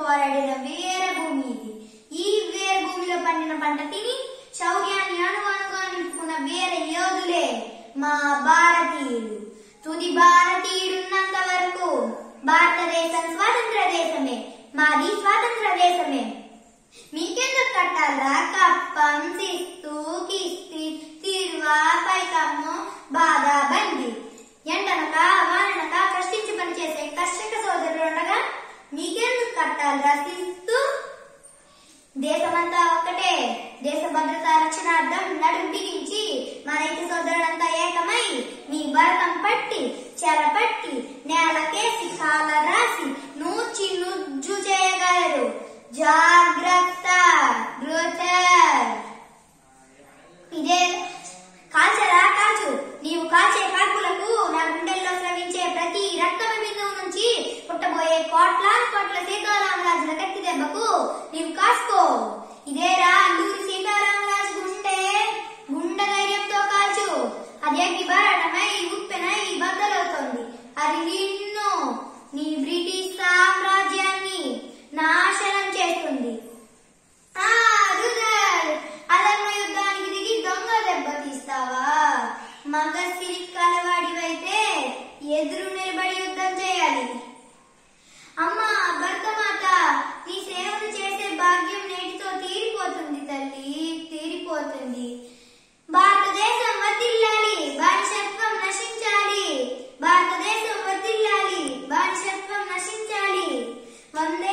పోరాడిన వీర భూమి ఇది ఈ వీర భూమిలో పండిన పంట తిని శౌర్యాన్ని అనువనుగా నింపుకున్న వీర యోధులే మా భారతీయులు తుది భారతీయుడున్నంత వరకు భారతదేశం స్వాతంత్ర దేశమే మాది స్వాతంత్ర దేశమే మీకెందుకు కట్టాలరా కప్పం శిస్తు కిస్తి తీరువా పైకమ్ము బాధ బంది ఎండనక వాననక కష్టించి పనిచేసే కర్షక సోదరులు ఉండగా మీకెందుకు కట్టాలరా శిస్తు దేశమంతా ఒక్కటే దేశ భద్రత రక్షణార్థం నడుం బిగించి మా రైతు సోదరులంతా ఏకమై మీ భరతం పట్టి చెరపట్టి నేలకేసి కాల రాసి నూచి నుజ్జు చేయగలరు జాగ్రత్త బ్రూటర్ ఇదే కాల్చరా కాల్చు నీవు కాల్చే కాల్పులకు నా గుండెల్లో స్రవించే ప్రతి రక్తమ బిందువు నుంచి పుట్టబోయే కోట్లాను కోట్ల సీతారామరాజుల కత్తి దెబ్బకు నీవు కాసుకో ఇదేరా అల్లూరి సీతారామరాజు గుండె గుండె ధైర్యంతో కాల్చు అది అగ్గి బారాటమై ఉప్పెనై బద్దలవుతోంది అది నిన్ను నీ బ్రిటిష్ సామ్రాజ్యాన్ని నాశనం చేస్తుంది ఆ రుదర్ అధర్మ యుద్ధానికి దిగి దొంగ దెబ్బ తీస్తావా మగ సిరిక్ కలవాడివైతే ఎదురు నిలబడి యుద్ధం చేయాలి అమ్మా భర్తమాత నీ సేవలు చేసే భాగ్యం నేటితో తీరిపోతుంది తల్లి తీరిపోతుంది భారతదేశం వర్ధిల్లాలి బానిసత్వం నశించాలి భారతదేశం వర్ధిల్లాలి బానిసత్వం నశించాలి వందే